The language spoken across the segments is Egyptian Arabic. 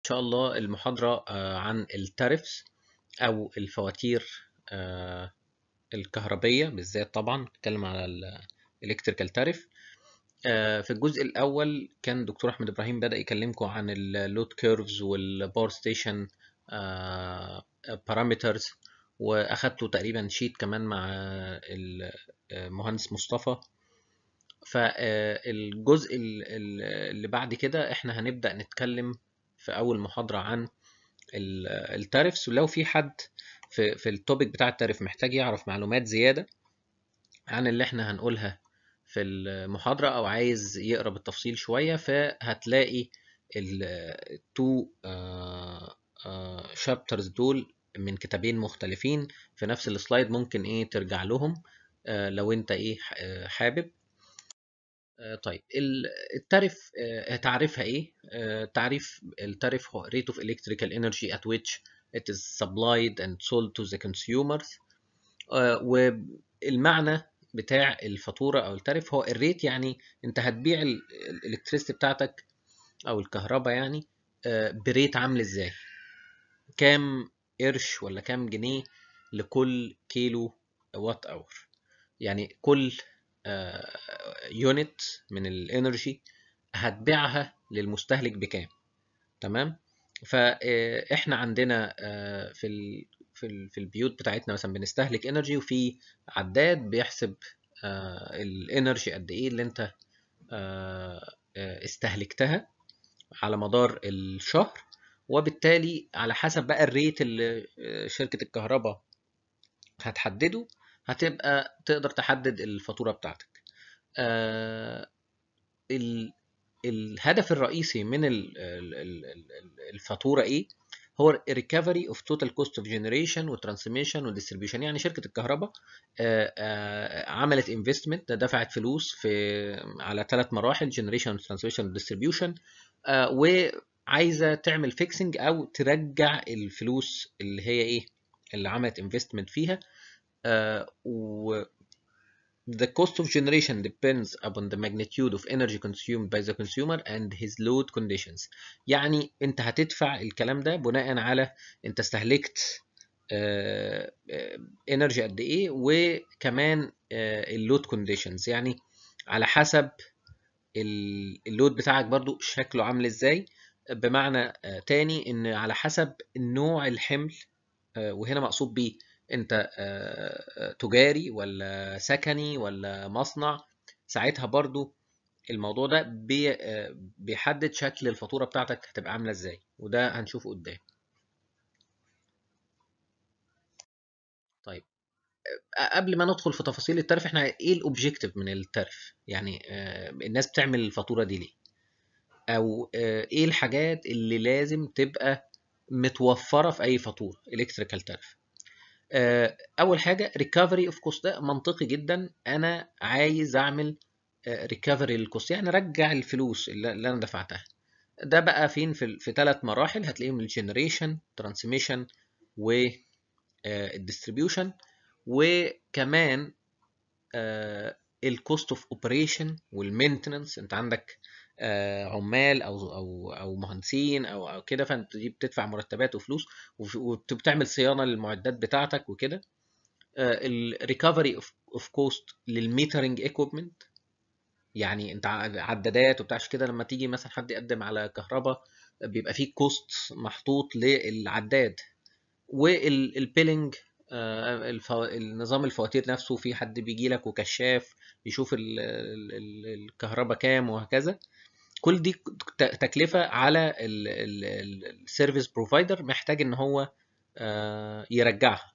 إن شاء الله المحاضرة عن التارفس أو الفواتير الكهربية بالذات طبعا نتكلم على الإلكتريكال تاريف في الجزء الأول كان دكتور أحمد إبراهيم بدأ يكلمكم عن اللود كيرفز والباور ستيشن بارامترز وأخدته تقريبا شيت كمان مع المهندس مصطفى فالجزء اللي بعد كده احنا هنبدأ نتكلم في أول محاضرة عن التارفس ولو في حد في, في التوبيك بتاع التارف محتاج يعرف معلومات زيادة عن اللي احنا هنقولها في المحاضرة أو عايز يقرأ بالتفصيل شوية فهتلاقي التو شابترز دول من كتابين مختلفين في نفس السلايد ممكن ايه ترجع لهم لو انت ايه حابب طيب التاريف تعريفها ايه تعريف التاريف هو rate of electrical energy at which it is supplied and sold to the consumers والمعنى بتاع الفاتورة أو التاريف هو الريت يعني أنت هتبيع الإلكتريستي بتاعتك أو الكهرباء يعني بريت عامل إزاي كام قرش ولا كام جنيه لكل كيلو وات أور يعني كل يونت من الانرجي هتبيعها للمستهلك بكام تمام فاحنا عندنا في ال في ال في البيوت بتاعتنا مثلا بنستهلك انرجي وفي عداد بيحسب الانرجي قد ايه اللي انت استهلكتها على مدار الشهر وبالتالي على حسب بقى الريت اللي شركة الكهرباء هتحدده هتبقى تقدر تحدد الفاتورة بتاعتك آه الهدف الرئيسي من الفاتورة ايه هو recovery of total cost of generation وترانسميشن وديستريبيوشن يعني شركة الكهرباء آه آه عملت انفستمنت دفعت فلوس في على ثلاث مراحل generation وترانسميشن وديستريبيوشن وعايزة تعمل فيكسنج او ترجع الفلوس اللي هي ايه اللي عملت انفستمنت فيها Uh, the cost of generation depends upon the magnitude of energy consumed by the consumer and his load conditions يعني انت هتدفع الكلام ده بناء على انت استهلكت انرجي uh, قد ايه وكمان uh, اللود كونديشنز يعني على حسب اللود بتاعك برضو شكله عامل ازاي بمعنى تاني ان على حسب نوع الحمل وهنا مقصود بيه انت تجاري ولا سكني ولا مصنع ساعتها برضو الموضوع ده بيحدد شكل الفاتوره بتاعتك هتبقى عامله ازاي وده هنشوفه قدام طيب قبل ما ندخل في تفاصيل التارف احنا ايه الاوبجيكتيف من التارف يعني الناس بتعمل الفاتوره دي ليه او ايه الحاجات اللي لازم تبقى متوفره في اي فاتوره الكتريكال تارف اول حاجه ريكفري اوف كوست ده منطقي جدا انا عايز اعمل ريكفري للكوست يعني رجع الفلوس اللي انا دفعتها ده بقى فين في في ثلاث مراحل هتلاقيهم الجنريشن ترانسميشن والديستريبيوشن وكمان الكوست اوف اوبريشن والمينتننس انت عندك عمال او او او مهندسين او او كده فانت دي بتدفع مرتبات وفلوس وبتعمل صيانه للمعدات بتاعتك وكده الريكفري اوف كوست للميترنج ايكويبمنت يعني انت عدادات وبتاعش كده لما تيجي مثلا حد يقدم على كهرباء بيبقى فيه كوست محطوط للعداد والبيلنج النظام الفواتير نفسه في حد بيجي لك وكشاف يشوف الكهرباء كام وهكذا كل دي تكلفه على السيرفيس بروفايدر محتاج ان هو يرجعها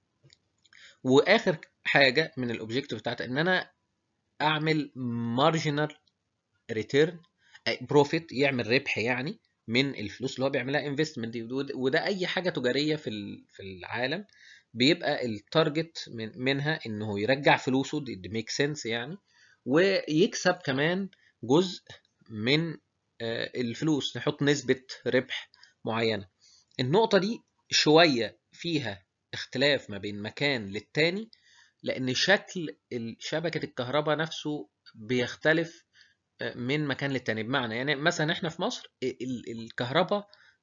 واخر حاجه من الاوبجيكتيف بتاعت ان انا اعمل مارجنال ريتيرن بروفيت يعمل ربح يعني من الفلوس اللي هو بيعملها انفستمنت دي وده اي حاجه تجاريه في في العالم بيبقى التارجت من منها انه يرجع فلوسه دي ميك سنس يعني ويكسب كمان جزء من الفلوس نحط نسبة ربح معينة النقطة دي شوية فيها اختلاف ما بين مكان للتاني لأن شكل شبكة الكهرباء نفسه بيختلف من مكان للتاني بمعنى يعني مثلا احنا في مصر الكهرباء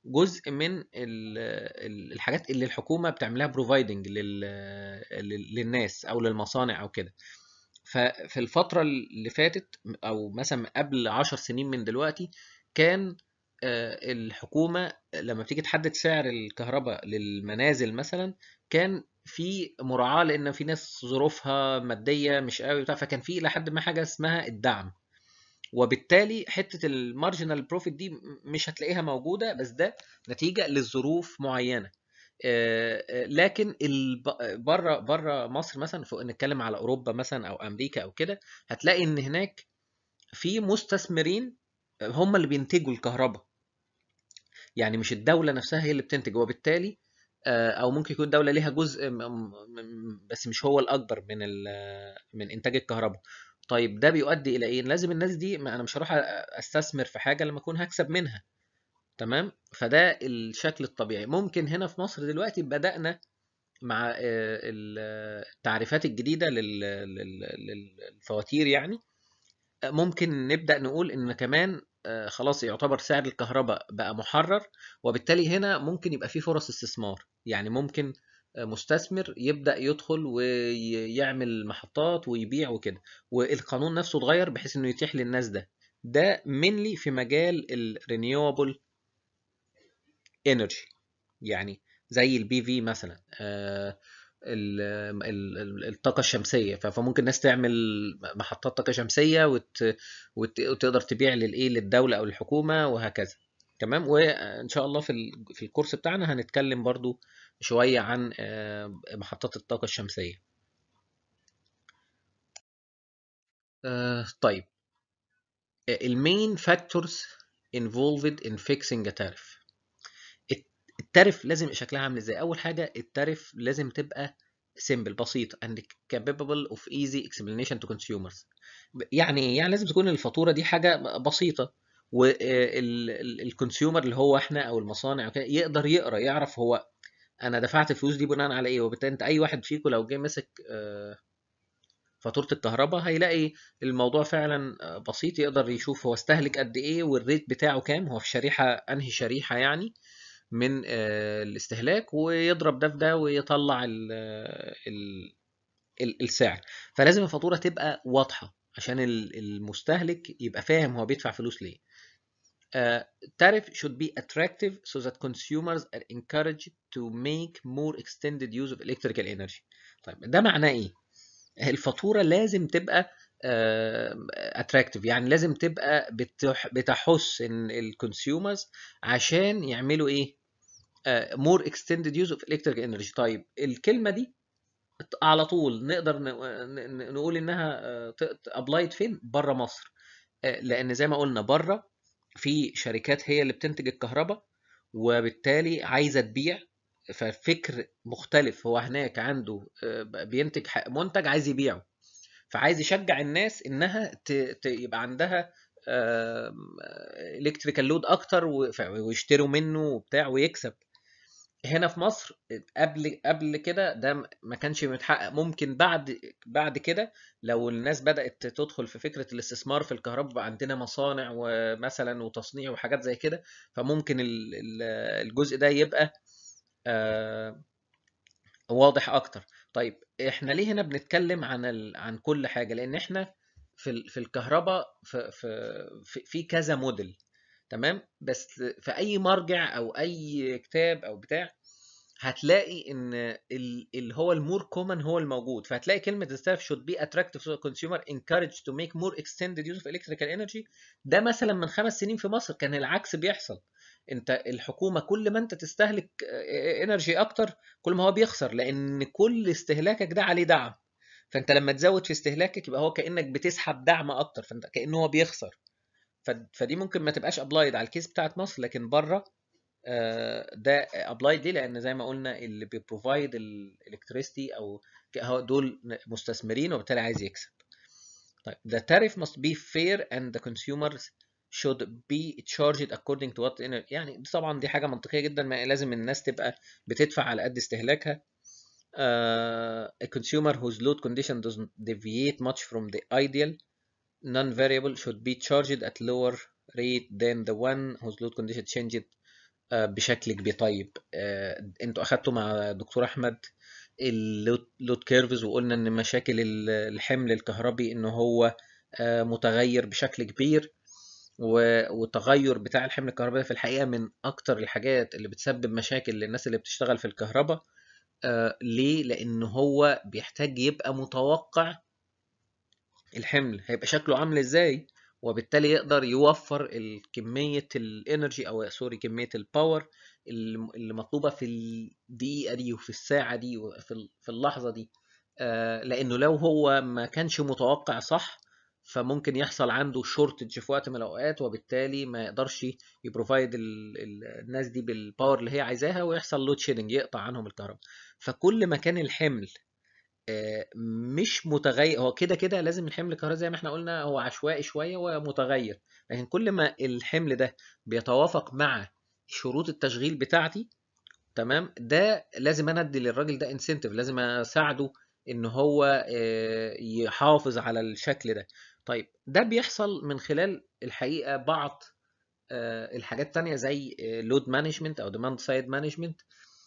جزء من ال- ال- الحاجات اللي الحكومه بتعملها بروفايدنج للناس او للمصانع او كده ففي الفتره اللي فاتت او مثلا قبل عشر سنين من دلوقتي كان آه، الحكومه لما بتيجي تحدد سعر الكهرباء للمنازل مثلا كان في مراعاه لان في ناس ظروفها ماديه مش قوي بتاع فكان في لحد ما حاجه اسمها الدعم وبالتالي حته المارجنال بروفيت دي مش هتلاقيها موجوده بس ده نتيجه لظروف معينه آه، آه، لكن بره بره مصر مثلا فوق نتكلم على اوروبا مثلا او امريكا او كده هتلاقي ان هناك في مستثمرين هم اللي بينتجوا الكهرباء يعني مش الدوله نفسها هي اللي بتنتج وبالتالي آه، او ممكن يكون الدوله ليها جزء م- م- بس مش هو الاكبر من ال- من انتاج الكهرباء طيب ده بيؤدي الى ايه لازم الناس دي ما انا مش هروح استثمر في حاجه لما اكون هكسب منها تمام فده الشكل الطبيعي ممكن هنا في مصر دلوقتي بدأنا مع آه، ال- التعريفات الجديدة لل- لل- للفواتير يعني آه، ممكن نبدأ نقول إن كمان آه، خلاص يعتبر سعر الكهرباء بقى محرر وبالتالي هنا ممكن يبقى فيه فرص استثمار يعني ممكن آه، مستثمر يبدأ يدخل ويعمل محطات ويبيع وكده والقانون نفسه اتغير بحيث إنه يتيح للناس ده ده mainly في مجال ال renewable energy يعني زي البي في مثلا آه، ال- ال- ال- الطاقة الشمسية ف- فممكن ناس تعمل محطات طاقة شمسية وت... وت... وتقدر تبيع للإيه للدولة أو الحكومة وهكذا تمام وإن شاء الله في ال... في الكورس بتاعنا هنتكلم برضو شوية عن آه، محطات الطاقة الشمسية آه، طيب المين فاكتورز involved in fixing a tariff التارف لازم يبقى شكلها عامل ازاي اول حاجه التارف لازم تبقى سيمبل بسيط and capable of easy explanation to consumers يعني إيه؟ يعني لازم تكون الفاتوره دي حاجه بسيطه والكونسيومر اللي هو احنا او المصانع وكده يقدر يقرا يعرف هو انا دفعت الفلوس دي بناء على ايه وبالتالي انت اي واحد فيكم لو جه مسك آه، فاتوره الكهرباء هيلاقي الموضوع فعلا آه، بسيط يقدر يشوف هو استهلك قد ايه والريت بتاعه كام هو في شريحه انهي شريحه يعني من آه، الاستهلاك ويضرب ده في ده ويطلع ال ال ال السعر فلازم الفاتوره تبقى واضحه عشان ال- المستهلك يبقى فاهم هو بيدفع فلوس ليه Uh, tariff should be attractive so that consumers are encouraged to make more extended use of electrical energy. طيب ده معناه ايه؟ الفاتوره لازم تبقى اتراكتيف يعني لازم تبقى بتح بتحث ان الكونسيومرز عشان يعملوا ايه؟ مور اكستندد يوز اوف الكتريك انرجي طيب الكلمه دي على طول نقدر ن- ن- نقول انها ابلايد فين؟ بره مصر آه، لان زي ما قلنا بره في شركات هي اللي بتنتج الكهرباء وبالتالي عايزه تبيع ففكر مختلف هو هناك عنده آه، بينتج ح- منتج عايز يبيعه فعايز يشجع الناس انها ت... ت... يبقى عندها الكتريكال لود اكتر و- ف- ويشتروا منه وبتاع ويكسب هنا في مصر قبل قبل كده ده ما كانش متحقق ممكن بعد بعد كده لو الناس بدأت تدخل في فكرة الاستثمار في الكهرباء بقى عندنا مصانع ومثلا وتصنيع وحاجات زي كده فممكن ال- ال- الجزء ده يبقى آه، واضح اكتر طيب احنا ليه هنا بنتكلم عن ال... عن كل حاجه لان احنا في ال... في الكهرباء في في في, في كذا موديل تمام بس في اي مرجع او اي كتاب او بتاع هتلاقي ان ال- اللي هو المور كومن هو الموجود فهتلاقي كلمه the tariff should be attractive to the consumer encouraged to make more extended use of electrical energy ده مثلا من خمس سنين في مصر كان العكس بيحصل انت الحكومه كل ما انت تستهلك انرجي اكتر كل ما هو بيخسر لان كل استهلاكك ده عليه دعم فانت لما تزود في استهلاكك يبقى هو كانك بتسحب دعم اكتر فانت كانه هو بيخسر ف- فدي ممكن ما تبقاش ابلايد على الكيس بتاعت مصر لكن بره آه، ده ابلايد ليه لان زي ما قلنا اللي بيبروفايد الالكتريستي او ك- هو دول مستثمرين وبالتالي عايز يكسب طيب the tariff must be fair and the consumers should be charged according to what ener- يعني دي طبعا دي حاجه منطقيه جدا ما لازم الناس تبقى بتدفع على قد استهلاكها uh, a consumer whose load condition doesn't deviate much from the ideal non-variable should be charged at lower rate than the one whose load condition changed بشكل كبير طيب انتوا اخدتوا مع دكتور احمد اللود كيرفز وقلنا ان مشاكل الحمل الكهربي ان هو متغير بشكل كبير والتغير بتاع الحمل الكهربائي في الحقيقه من اكتر الحاجات اللي بتسبب مشاكل للناس اللي بتشتغل في الكهرباء ليه لان هو بيحتاج يبقى متوقع الحمل هيبقى شكله عامل ازاي وبالتالي يقدر يوفر كميه الانرجي او سوري كميه الباور اللي مطلوبه في الدقيقه دي وفي الساعه دي وفي في اللحظه دي لانه لو هو ما كانش متوقع صح فممكن يحصل عنده شورتج في وقت من الاوقات وبالتالي ما يقدرش يبروفايد الناس دي بالباور اللي هي عايزاها ويحصل لود شيدنج يقطع عنهم الكهرباء فكل ما كان الحمل مش متغير هو كده كده لازم الحمل الكهربائي زي ما احنا قلنا هو عشوائي شويه ومتغير لكن كل ما الحمل ده بيتوافق مع شروط التشغيل بتاعتي تمام ده لازم انا ادي للراجل ده انسنتيف لازم اساعده ان هو يحافظ على الشكل ده طيب ده بيحصل من خلال الحقيقه بعض الحاجات التانية زي لود مانجمنت او ديماند سايد مانجمنت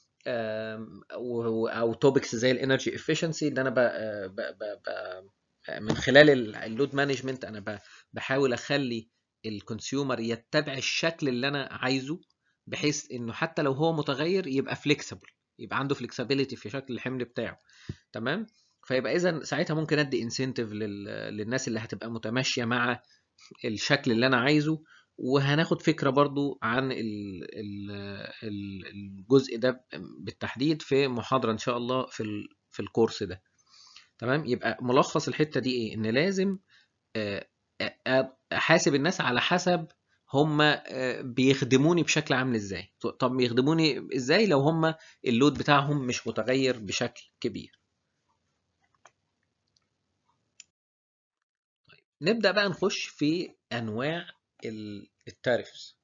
او توبكس زي الانرجي افشنسي اللي انا ب ب ب ب من خلال اللود مانجمنت انا بحاول اخلي الكونسيومر يتبع الشكل اللي انا عايزه بحيث انه حتى لو هو متغير يبقى فليكسبل يبقى عنده فليكسبيليتي في شكل الحمل بتاعه تمام فيبقى اذا ساعتها ممكن ادي انسنتيف للناس اللي هتبقى متماشيه مع الشكل اللي انا عايزه وهناخد فكره برضو عن الجزء ده بالتحديد في محاضره ان شاء الله في في الكورس ده تمام يبقى ملخص الحته دي ايه ان لازم احاسب الناس على حسب هم بيخدموني بشكل عامل ازاي طب بيخدموني ازاي لو هم اللود بتاعهم مش متغير بشكل كبير طيب نبدا بقى نخش في انواع التاريفز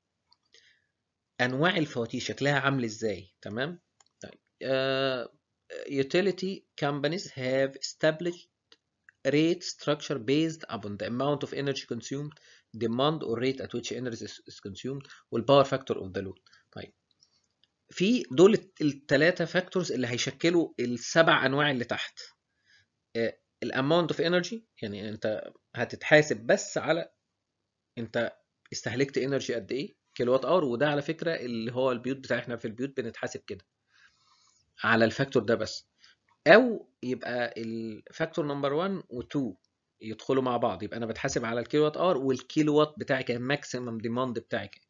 انواع الفواتير شكلها عامل ازاي تمام طيب uh, utility companies have established rate structure based upon the amount of energy consumed demand or rate at which energy is consumed والباور فاكتور اوف ذا لود طيب في دول الثلاثه فاكتورز اللي هيشكلوا السبع انواع اللي تحت الاماونت اوف انرجي يعني انت هتتحاسب بس على انت استهلكت انرجي قد ايه كيلو وات اور وده على فكره اللي هو البيوت بتاعتنا في البيوت بنتحاسب كده على الفاكتور ده بس او يبقى الفاكتور نمبر 1 و2 يدخلوا مع بعض يبقى انا بتحاسب على الكيلو وات اور والكيلو وات بتاعي كام ماكسيمم ديماند بتاعي كام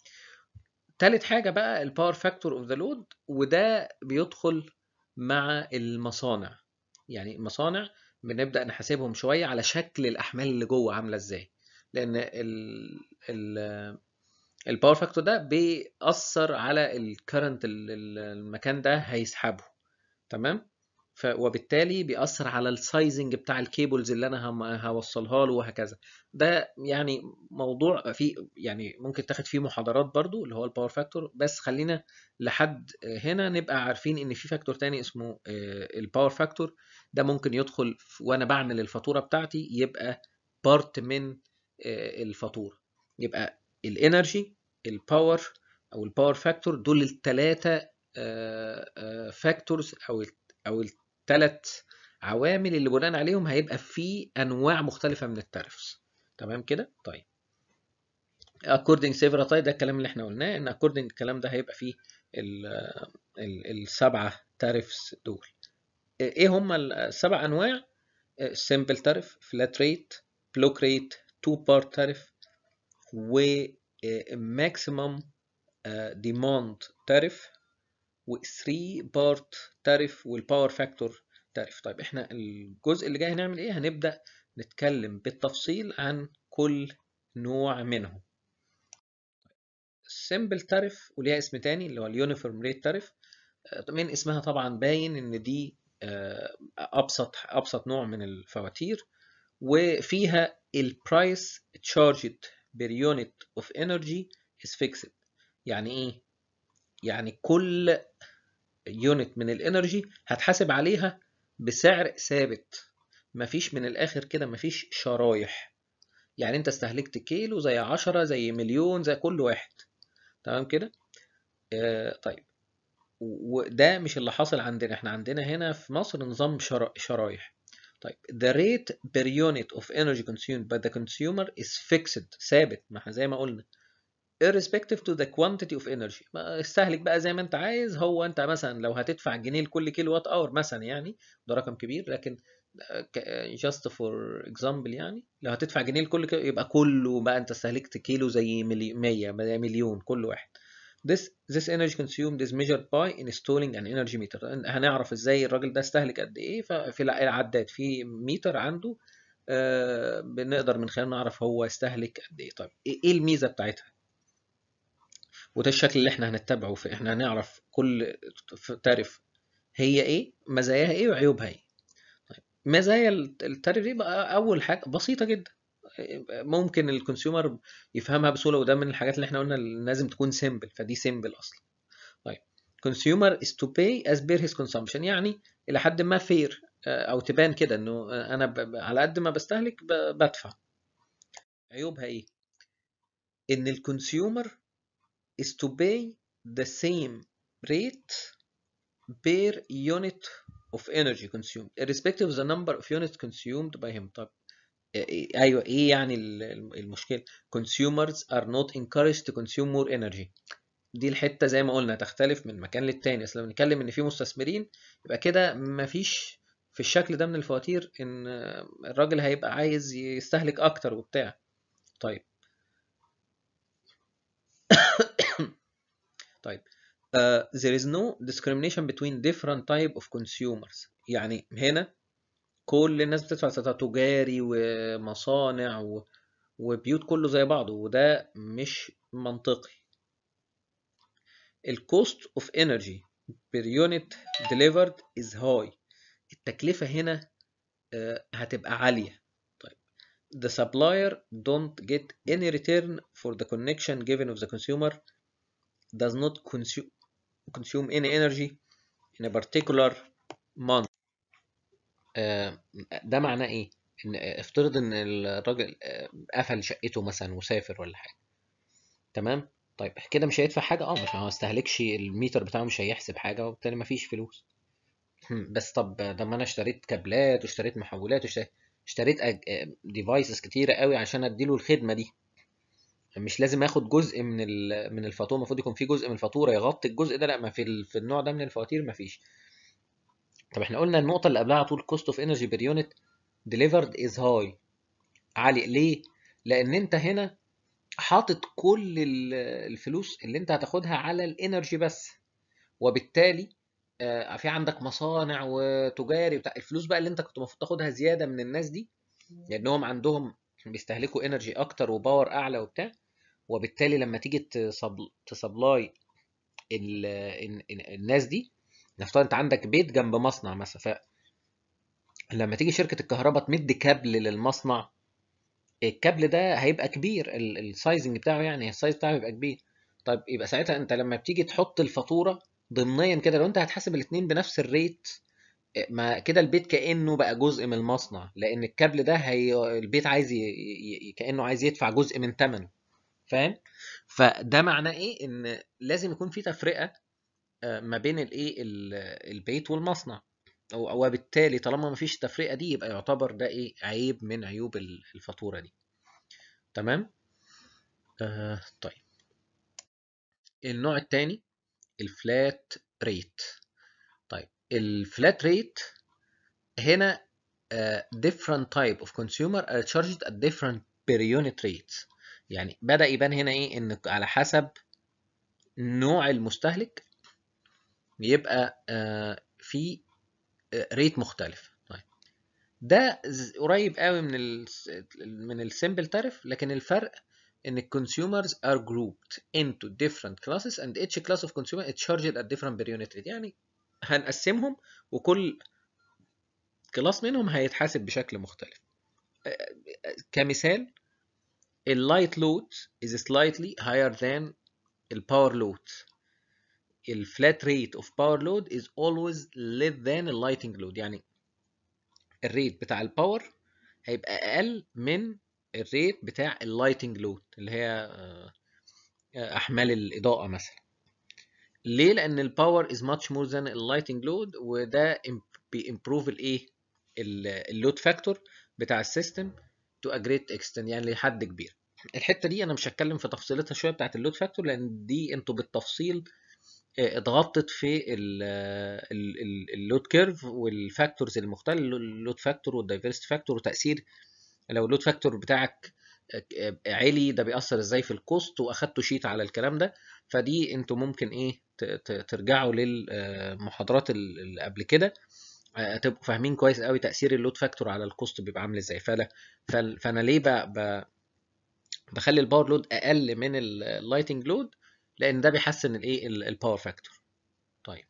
تالت حاجه بقى الباور فاكتور اوف ذا لود وده بيدخل مع المصانع يعني المصانع بنبدا نحاسبهم شويه على شكل الاحمال اللي جوه عامله ازاي لان ال ال الباور فاكتور ده بيأثر على الكرنت المكان ده هيسحبه تمام ف وبالتالي بيأثر على السايزنج بتاع الكيبلز اللي انا هوصلها له وهكذا ده يعني موضوع فيه يعني ممكن تاخد فيه محاضرات برضو اللي هو الباور فاكتور بس خلينا لحد هنا نبقى عارفين ان في فاكتور تاني اسمه الباور فاكتور ده ممكن يدخل وانا بعمل الفاتوره بتاعتي يبقى بارت من الفاتوره يبقى الانرجي الباور او الباور فاكتور دول الثلاثه فاكتورز او او الثلاث عوامل اللي بناء عليهم هيبقى في انواع مختلفه من التارفز تمام كده طيب according several type ده الكلام اللي احنا قلناه ان according الكلام ده هيبقى فيه ال ال السبعه تارفز دول ايه هم السبع انواع simple تارف flat rate block rate two part تارف و maximum demand تارف و 3 بارت تارف والباور فاكتور تارف طيب احنا الجزء اللي جاي هنعمل ايه هنبدا نتكلم بالتفصيل عن كل نوع منهم السمبل تارف وليها اسم تاني اللي هو اليونيفورم ريت تارف من اسمها طبعا باين ان دي ابسط ابسط نوع من الفواتير وفيها البرايس تشارجد بير يونت اوف انرجي از فيكسد يعني ايه يعني كل يونت من الانرجي هتحاسب عليها بسعر ثابت مفيش من الاخر كده مفيش شرايح يعني انت استهلكت كيلو زي عشرة زي مليون زي كل واحد تمام كده آه طيب وده مش اللي حاصل عندنا احنا عندنا هنا في مصر نظام شرا- شرايح طيب the rate per unit of energy consumed by the consumer is fixed ثابت ما احنا زي ما قلنا irrespective to the quantity of energy ما استهلك بقى زي ما انت عايز هو انت مثلا لو هتدفع جنيه لكل كيلو وات اور مثلا يعني ده رقم كبير لكن ك- just for example يعني لو هتدفع جنيه لكل كيلو يبقى كله بقى انت استهلكت كيلو زي ملي- 100 زي مليون كل واحد This this energy consumed is measured by installing an energy meter هنعرف ازاي الراجل ده استهلك قد ايه ففي العداد في ميتر عنده آه، بنقدر من خلاله نعرف هو استهلك قد ايه طيب ايه إيه الميزه بتاعتها وده الشكل اللي احنا هنتبعه في احنا هنعرف كل تعرف هي ايه مزاياها ايه وعيوبها ايه طيب مزايا التعريف دي بقى اول حاجه بسيطه جدا ممكن الكونسيومر يفهمها بسهوله وده من الحاجات اللي احنا قلنا اللي لازم تكون سيمبل فدي سيمبل اصلا طيب consumer is to pay as per his consumption يعني الى حد ما فير او تبان كده انه انا ب... ب- على قد ما بستهلك ب... بدفع عيوبها ايه ان الكونسيومر is to pay the same rate per unit of energy consumed irrespective of the number of units consumed by him طب إيه- ايوه ايه يعني ال- ال- المشكله consumers are not encouraged to consume more energy دي الحته زي ما قلنا تختلف من مكان للتاني اصل لو بنتكلم ان في مستثمرين يبقى كده مفيش في الشكل ده من الفواتير ان الراجل هيبقى عايز يستهلك اكتر وبتاع طيب طيب uh, there is no discrimination between different type of consumers يعني هنا كل الناس بتدفع ستة تجاري ومصانع و... وبيوت كله زي بعضه وده مش منطقي الكوست اوف انرجي per unit delivered is high التكلفة هنا آه، هتبقى عالية طيب the supplier don't get any return for the connection given of the consumer does not consume consume any energy in a particular month آه، ده معناه ايه ان افترض ان الراجل آه، قفل شقته مثلا وسافر ولا حاجه تمام طيب كده مش هيدفع حاجه اه مش هو استهلكش الميتر بتاعه مش هيحسب حاجه وبالتالي مفيش فلوس هم، بس طب ده ما انا اشتريت كابلات واشتريت محولات واشتريت اشتريت ديفايسز كتيره قوي عشان اديله الخدمه دي مش لازم اخد جزء من ال- من الفاتوره المفروض يكون في جزء من الفاتوره يغطي الجزء ده لا ما في ال- في النوع ده من الفواتير مفيش طب احنا قلنا النقطه اللي قبلها على طول cost of energy per unit delivered is high عالي ليه لان انت هنا حاطط كل ال- الفلوس اللي انت هتاخدها على الانرجي بس وبالتالي آه، في عندك مصانع وتجاري بتاع الفلوس بقى اللي انت كنت المفروض تاخدها زياده من الناس دي لانهم عندهم بيستهلكوا انرجي اكتر وباور اعلى وبتاع وبالتالي لما تيجي تصب- تسبلاي ال- ال- ال- الناس دي نفترض انت عندك بيت جنب مصنع مثلا فلما تيجي شركه الكهرباء تمد كابل للمصنع الكابل ده هيبقى كبير ال- السايزنج بتاعه يعني السايز بتاعه هيبقى كبير طيب يبقى ساعتها انت لما بتيجي تحط الفاتوره ضمنيا كده لو انت هتحاسب الاثنين بنفس الريت ما كده البيت كانه بقى جزء من المصنع لان الكابل ده هي البيت عايز ي... ي... كانه عايز يدفع جزء من ثمنه فاهم فده معناه ايه ان لازم يكون في تفرقه آه، ما بين الايه ال- البيت والمصنع و- وبالتالي طالما ما فيش التفرقه دي يبقى يعتبر ده ايه عيب من عيوب ال- الفاتوره دي تمام آه طيب النوع الثاني الفلات ريت طيب الفلات ريت هنا uh, different type of consumer are charged at different per unit rates يعني بدأ يبان هنا ايه ان على حسب نوع المستهلك يبقى uh, في ريت مختلف طيب ده ز- قريب قوي من ال من السمبل تاريف لكن الفرق ان الكونسيومرز are grouped into different classes and each class of consumer is charged at different per unit rate يعني هنقسمهم وكل كلاس منهم هيتحاسب بشكل مختلف كمثال اللايت لود is slightly higher than الباور لود الفلات ريت اوف باور لود is always less than اللايتنج لود يعني الريت بتاع الباور هيبقى اقل من الريت بتاع اللايتنج لود اللي هي آه، آه، احمال الاضاءه مثلا ليه لان الباور از ماتش مور ذان اللايتنج لود وده بيمبروف الايه اللود فاكتور بتاع السيستم تو ا جريت اكستنت يعني لحد كبير الحته دي انا مش هتكلم في تفصيلتها شويه بتاعت اللود فاكتور لان دي انتوا بالتفصيل اتغطت في اللود كيرف والفاكتورز المختلفه اللود فاكتور والدايفرستي فاكتور وتاثير لو اللود فاكتور بتاعك عالي ده بيأثر ازاي في الكوست واخدتوا شيت على الكلام ده فدي انتوا ممكن ايه ترجعوا للمحاضرات اللي قبل كده تبقوا فاهمين كويس قوي تأثير اللود فاكتور على الكوست بيبقى عامل ازاي فانا فانا ليه ب... بخلي الباور لود اقل من اللايتنج لود لان ده بيحسن الايه الباور فاكتور طيب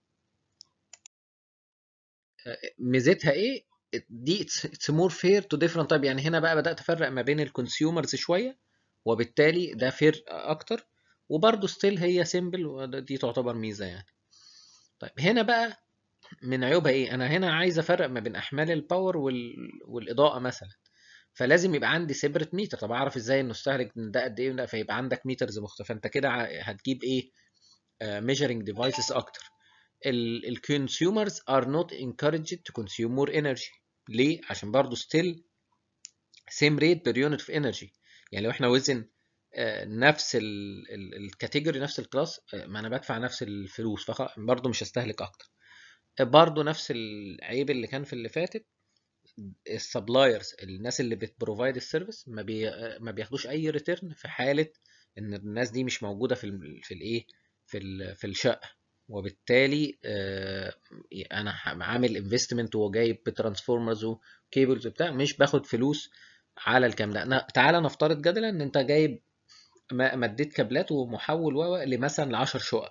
ميزتها ايه دي اتس مور فير تو ديفرنت تايب يعني هنا بقى بدات افرق ما بين الكونسيومرز شويه وبالتالي ده فير اكتر وبرده ستيل هي سيمبل ودي تعتبر ميزه يعني طيب هنا بقى من عيوبها ايه انا هنا عايز افرق ما بين احمال الباور وال... والاضاءه مثلا فلازم يبقى عندي سيبريت ميتر طب اعرف ازاي انه استهلك ده قد ايه ده فيبقى عندك ميترز مختلفه انت كده هتجيب ايه ميجرنج uh, ديفايسز اكتر الكونسيومرز ار نوت encouraged to consume more energy ليه عشان برضو still same rate per unit of energy يعني لو احنا وزن uh, نفس الكاتيجوري نفس الكلاس uh, ما انا بدفع نفس الفلوس فبرضو مش هستهلك اكتر برضو نفس العيب اللي كان في اللي فاتت السبلايرز الناس اللي بتبروفايد السيرفيس ما, بي... ما بياخدوش اي ريتيرن في حاله ان الناس دي مش موجوده في ال... في الايه في ال... في الشقه وبالتالي آه انا عامل انفستمنت وجايب بترانسفورمرز وكيبلز وبتاع مش باخد فلوس على الكلام ده تعالى نفترض جدلا ان انت جايب مديت كابلات ومحول و لمثلا ل 10 شقق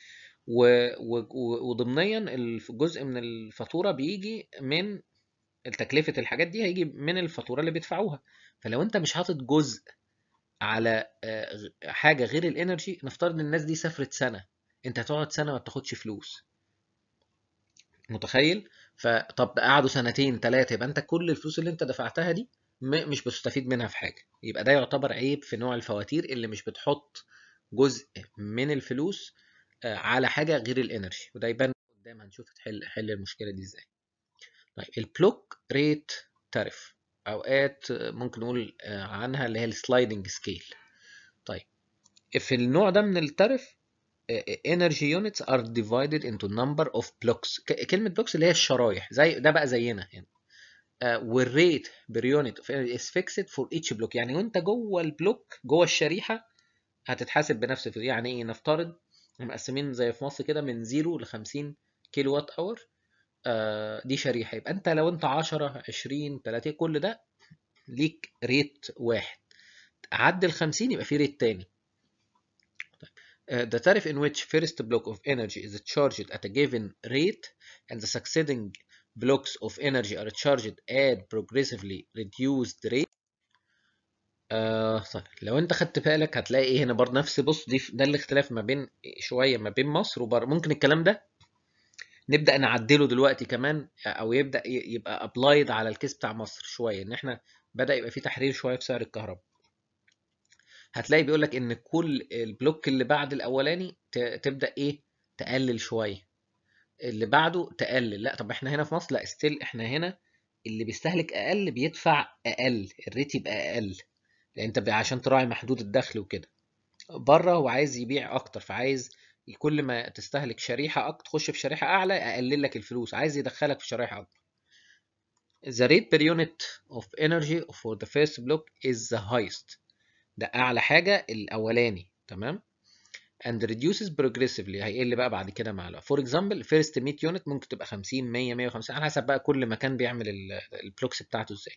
وضمنيا الجزء من الفاتوره بيجي من تكلفه الحاجات دي هيجي من الفاتوره اللي بيدفعوها فلو انت مش حاطط جزء على حاجه غير الانرجي نفترض ان الناس دي سافرت سنه انت هتقعد سنه ما بتاخدش فلوس متخيل فطب قعدوا سنتين ثلاثه يبقى انت كل الفلوس اللي انت دفعتها دي مش بتستفيد منها في حاجه يبقى ده يعتبر عيب في نوع الفواتير اللي مش بتحط جزء من الفلوس على حاجه غير الانرجي وده يبان قدام هنشوف تحل حل المشكله دي ازاي طيب البلوك ريت تاريف اوقات ممكن نقول عنها اللي هي السلايدنج سكيل طيب في النوع ده من التاريف energy units are divided into number of blocks كلمة blocks اللي هي الشرايح زي ده بقى زينا هنا uh, والريت per unit of energy is fixed for each block يعني وانت جوه البلوك جوه الشريحة هتتحاسب بنفس الفلوس يعني ايه نفترض مقسمين زي في مصر كده من 0 ل 50 كيلو وات اور uh, دي شريحة يبقى انت لو انت 10 20 30 كل ده ليك ريت واحد عدى ال 50 يبقى في ريت تاني Uh, the tariff in which first block of energy is charged at a given rate and the succeeding blocks of energy are charged at progressively reduced rate آه طيب لو انت خدت بالك هتلاقي ايه هنا برضه نفس بص دي ده الاختلاف ما بين شويه ما بين مصر وبر ممكن الكلام ده نبدا نعدله دلوقتي كمان او يبدا يبقى ابلايد على الكيس بتاع مصر شويه ان احنا بدا يبقى في تحرير شويه في سعر الكهرباء هتلاقي بيقول لك ان كل البلوك اللي بعد الاولاني تبدا ايه تقلل شويه اللي بعده تقلل لا طب احنا هنا في مصر لا ستيل احنا هنا اللي بيستهلك اقل بيدفع اقل الريت يبقى اقل لان انت عشان تراعي محدود الدخل وكده بره هو عايز يبيع اكتر فعايز كل ما تستهلك شريحه اكتر تخش في شريحه اعلى اقلل لك الفلوس عايز يدخلك في شريحه اكتر The rate per unit of energy for the first block is the highest ده اعلى حاجه الاولاني تمام and reduces progressively هيقل بقى بعد كده مع الوقت فور اكزامبل فيرست 100 يونت ممكن تبقى 50 100 150 على حسب بقى كل مكان بيعمل البلوكس بتاعته ازاي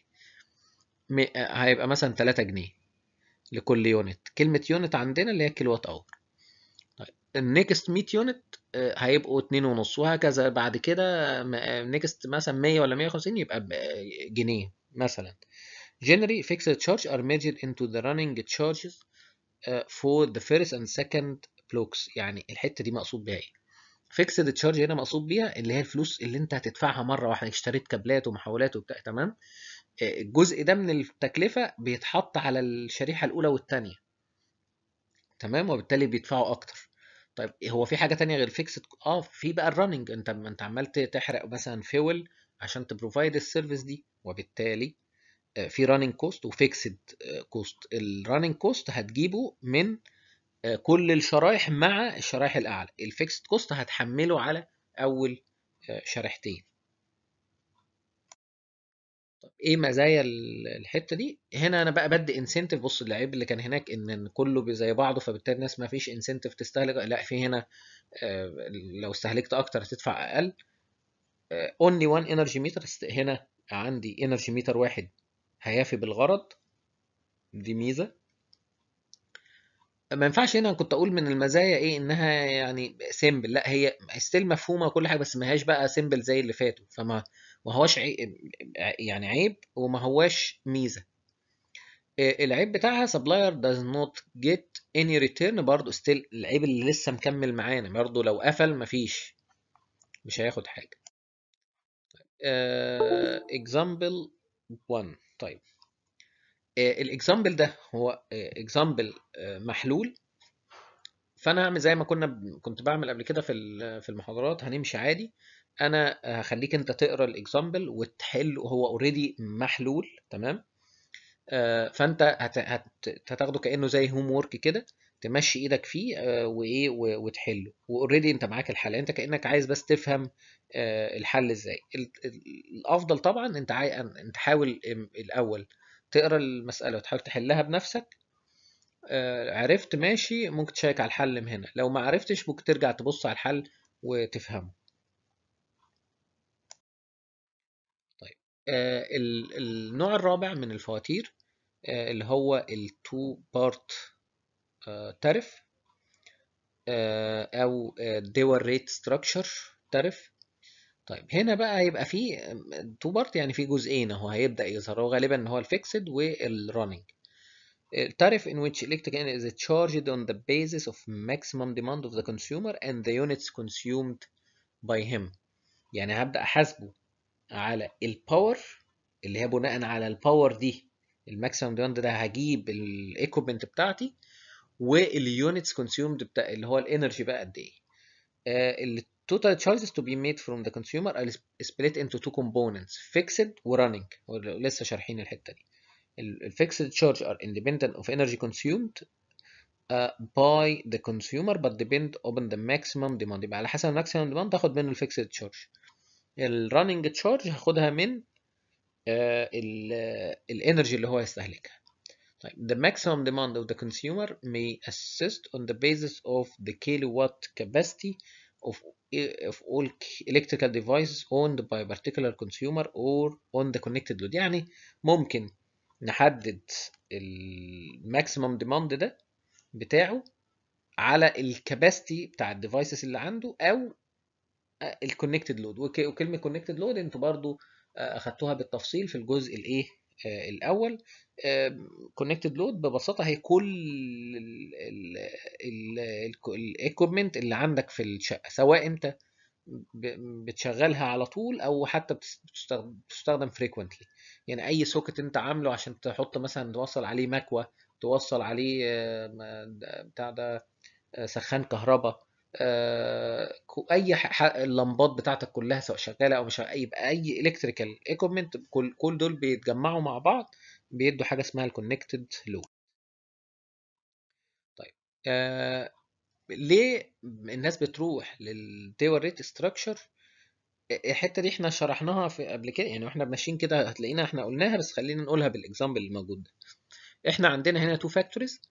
هيبقى مثلا 3 جنيه لكل يونت كلمه يونت عندنا اللي هي كيلو وات اور طيب النكست 100 يونت هيبقوا 2 ونص وهكذا بعد كده نكست مثلا 100 ولا 150 يبقى جنيه مثلا Generally, fixed charge are measured into the running charges uh, for the first and second blocks يعني الحتة دي مقصود بيها ايه؟ fixed charge هنا مقصود بيها اللي هي الفلوس اللي انت هتدفعها مرة واحدة اشتريت كابلات ومحولات وبتاع تمام؟ الجزء ده من التكلفة بيتحط على الشريحة الأولى والثانية تمام وبالتالي بيدفعوا أكتر طيب هو في حاجه تانية غير فيكسد اه في بقى الرننج انت ما انت عمال تحرق مثلا فيول عشان تبروفايد السيرفيس دي وبالتالي آه، في راننج كوست وفيكسد كوست الراننج كوست هتجيبه من آه، كل الشرايح مع الشرايح الاعلى الفيكسد كوست هتحمله على اول آه، شريحتين طب ايه مزايا الحته دي هنا انا بقى بدي انسنتيف بص العيب اللي كان هناك ان كله زي بعضه فبالتالي الناس ما فيش انسنتيف تستهلك لا في هنا لو استهلكت اكتر هتدفع اقل اونلي وان انرجي ميتر هنا عندي انرجي ميتر واحد هيافي بالغرض دي ميزه ما ينفعش هنا كنت اقول من المزايا ايه انها يعني سيمبل لا هي ستيل مفهومه وكل حاجه بس ما هياش بقى سيمبل زي اللي فاتوا فما ما هوش عيب يعني عيب وما هواش ميزه العيب بتاعها supplier does not get any return برضه ستيل العيب اللي لسه مكمل معانا برضه لو قفل مفيش مش هياخد حاجه example 1 طيب الاكزامبل ده هو اكزامبل محلول فانا هعمل زي ما كنا كنت بعمل قبل كده في في المحاضرات هنمشي عادي انا هخليك انت تقرا الاكزامبل وتحل هو اوريدي محلول تمام فانت هتاخده كانه زي هوم وورك كده تمشي ايدك فيه وايه وتحله واوريدي انت معاك الحل انت كانك عايز بس تفهم الحل ازاي الافضل طبعا انت عاي... انت حاول الاول تقرا المساله وتحاول تحلها بنفسك عرفت ماشي ممكن تشيك على الحل من هنا لو ما عرفتش ممكن ترجع تبص على الحل وتفهمه طيب النوع الرابع من الفواتير اللي هو التو بارت تارف او دول ريت ستراكشر تارف طيب هنا بقى هيبقى في تو بارت يعني في جزئين اهو هيبدا يظهر هو غالبا ان هو الفيكسد والرننج التاريف in which electric energy is charged on the basis of maximum demand of the consumer and the units consumed by him يعني هبدا احاسبه على الباور اللي هي بناء على الباور دي الماكسيمم ديماند ده هجيب الايكوبمنت بتاعتي واليونتس كونسيومد بتاع اللي هو الانرجي بقى قد ايه uh, total charges to be made from the consumer are split into two components fixed و running لسه شارحين الحته دي الفيكسد charge are independent of energy consumed uh, by the consumer but depend on the maximum demand يبقى على حسب الماكسيمم ديماند هاخد منه الفيكسد charge الرننج تشارج هاخدها من uh, الانرجي اللي هو هيستهلكها طيب the maximum demand of the consumer may assist on the basis of the kilowatt capacity of, of all electrical devices owned by a particular consumer or on the connected load يعني ممكن نحدد الماكسيمم ديماند ده بتاعه على الكباستي بتاع الديفايسز اللي عنده او الكونكتد لود وكلمه كونكتد لود انتوا برضو اخدتوها بالتفصيل في الجزء الايه الاول كونكتد لود ببساطه هي كل الايكوبمنت اللي عندك في الشقه سواء انت بتشغلها على طول او حتى بتستخدم فريكوينتلي يعني اي سوكت انت عامله عشان تحط مثلا توصل عليه مكوى توصل عليه بتاع ده سخان كهرباء اي اللمبات بتاعتك كلها سواء شغاله او مش يبقى اي الكتريكال ايكوبمنت كل كل دول بيتجمعوا مع بعض بيدوا حاجه اسمها الكونكتد لود طيب آه ليه الناس بتروح للتيور ريت ستراكشر الحته دي احنا شرحناها في قبل كده يعني واحنا ماشيين كده هتلاقينا احنا قلناها بس خلينا نقولها بالاكزامبل اللي موجود ده احنا عندنا هنا تو فاكتوريز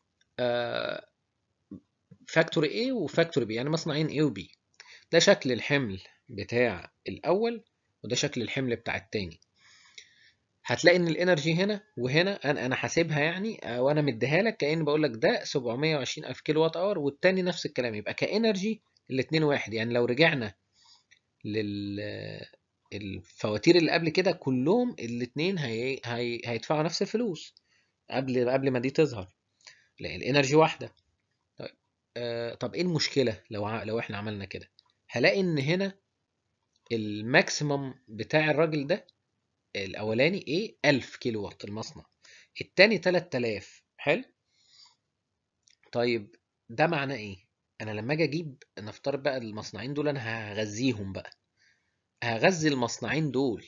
فاكتوري A وفاكتوري B يعني مصنعين A و B ده شكل الحمل بتاع الأول وده شكل الحمل بتاع التاني هتلاقي ان الانرجي هنا وهنا انا انا حاسبها يعني وانا مديها لك كاني بقول لك ده 720 الف كيلو وات اور والتاني نفس الكلام يبقى كانرجي الاثنين واحد يعني لو رجعنا لل الفواتير اللي قبل كده كلهم الاثنين هي... هي... هيدفعوا نفس الفلوس قبل قبل ما دي تظهر لان الانرجي واحده طيب آه طب ايه المشكله لو ع... لو احنا عملنا كده هلاقي ان هنا الماكسيمم بتاع الراجل ده الاولاني ايه 1000 كيلو وات المصنع التاني 3000 حلو طيب ده معناه ايه انا لما اجي اجيب نفترض بقى المصنعين دول انا هغذيهم بقى هغذي المصنعين دول